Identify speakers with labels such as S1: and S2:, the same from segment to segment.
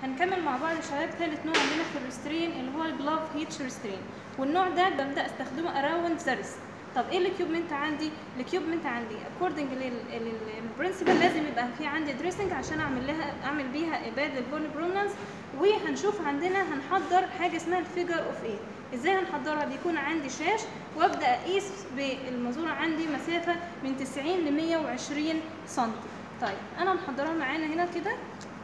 S1: هنكمل مع بعض يا شباب ثالث نوع عندنا في الريسترين اللي هو الجلاف هيتش ريسترين والنوع ده ببدا استخدمه اراوند ذا ريست طب ايه الاكيوبمنت عندي الاكيوبمنت عندي اكوردنج للبرنسبل لازم يبقى في عندي دريسنج عشان اعمل لها اعمل بيها اباده البون برونانس وهنشوف عندنا هنحضر حاجه اسمها الفيجر اوف ايه ازاي هنحضرها بيكون عندي شاش وابدا اقيس بالمزوره عندي مسافه من 90 ل 120 سم طيب انا محضرها معانا هنا كده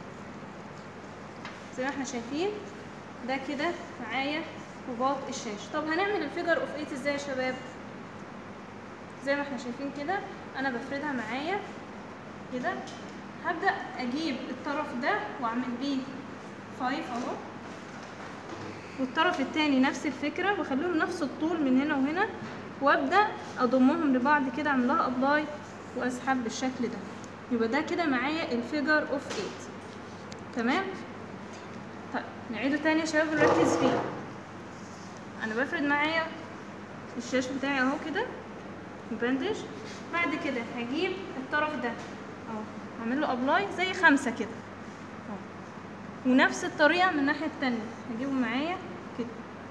S1: زي ما احنا شايفين ده كده معايا رباط الشاش طب هنعمل الفيجر اوف 8 ازاي يا شباب زي ما احنا شايفين كده انا بفردها معايا كده هبدا اجيب الطرف ده واعمل بيه 5 اهو والطرف التاني نفس الفكره بخليهم نفس الطول من هنا وهنا وابدا اضمهم لبعض كده اعمل لها ابلاي واسحب بالشكل ده يبقى ده كده معايا الفيجر اوف 8 تمام طيب نعيده تاني يا شباب نركز فيه انا بفرد معايا الشاش بتاعي اهو كده مبندج بعد كده هجيب الطرف ده اهو هعمل له ابلاي زي خمسة كده اهو ونفس الطريقة من الناحية التانية هجيبه معايا كده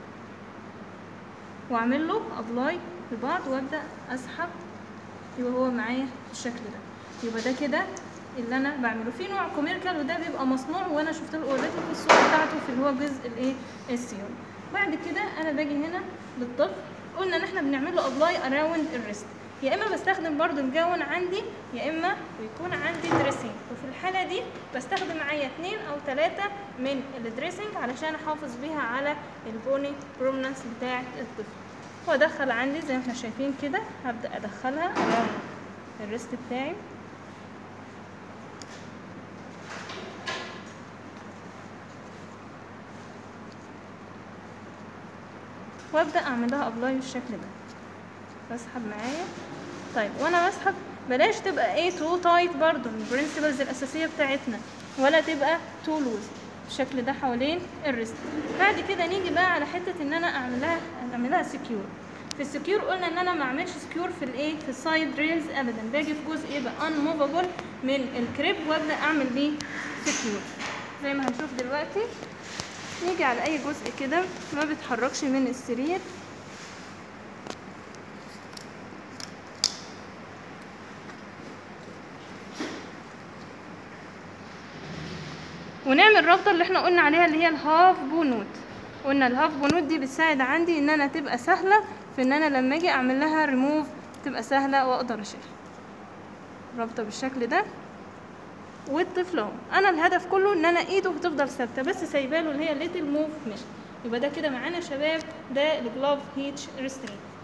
S1: واعمل له ابلاي لبعض وابدأ اسحب يبقى هو معايا بالشكل ده يبقى ده كده اللي انا بعمله في نوع كوميركال وده بيبقى مصنوع وانا شفت له اوريدي في الصوره بتاعته في اللي هو جزء الايه السيوم بعد كده انا باجي هنا للطفل قلنا ان احنا بنعمل له ابلاي اراوند الريست يا اما بستخدم برضو الجون عندي يا اما بيكون عندي دريسنج وفي الحاله دي بستخدم معايا اتنين او تلاتة من الدريسنج علشان احافظ بيها على البوني برومنانس بتاع الطفل وادخل عندي زي ما احنا شايفين كده هبدا ادخلها اراوند الريست بتاعي وابدا اعمل لها ابلاي بالشكل ده بسحب معايا طيب وانا بسحب بلاش تبقى ايه تو تايت برضو البرنسبلز الاساسيه بتاعتنا ولا تبقى تو لوز بالشكل ده حوالين الريست بعد كده نيجي بقى على حته ان انا اعمل لها اعمل لها سكيور في السكيور قلنا ان انا ما اعملش سكيور في الايه في السايد ريلز ابدا باجي في جزء يبقى ان موفابل من الكريب وابدا اعمل بيه سكيور زي ما هنشوف دلوقتي نيجي على اي جزء كده ما بيتحركش من السرير ونعمل الرابطه اللي احنا قلنا عليها اللي هي الهاف بونوت قلنا الهاف بونوت دي بتساعد عندي ان انا تبقى سهله في ان انا لما اجي اعمل لها ريموف تبقى سهله واقدر اشيلها رابطه بالشكل ده والطفل اهو انا الهدف كله ان انا ايده هتفضل ثابته بس سايباله اللي هي ليتل موفمنت يبقى ده كده معانا شباب ده الجلاف هيتش ريسترين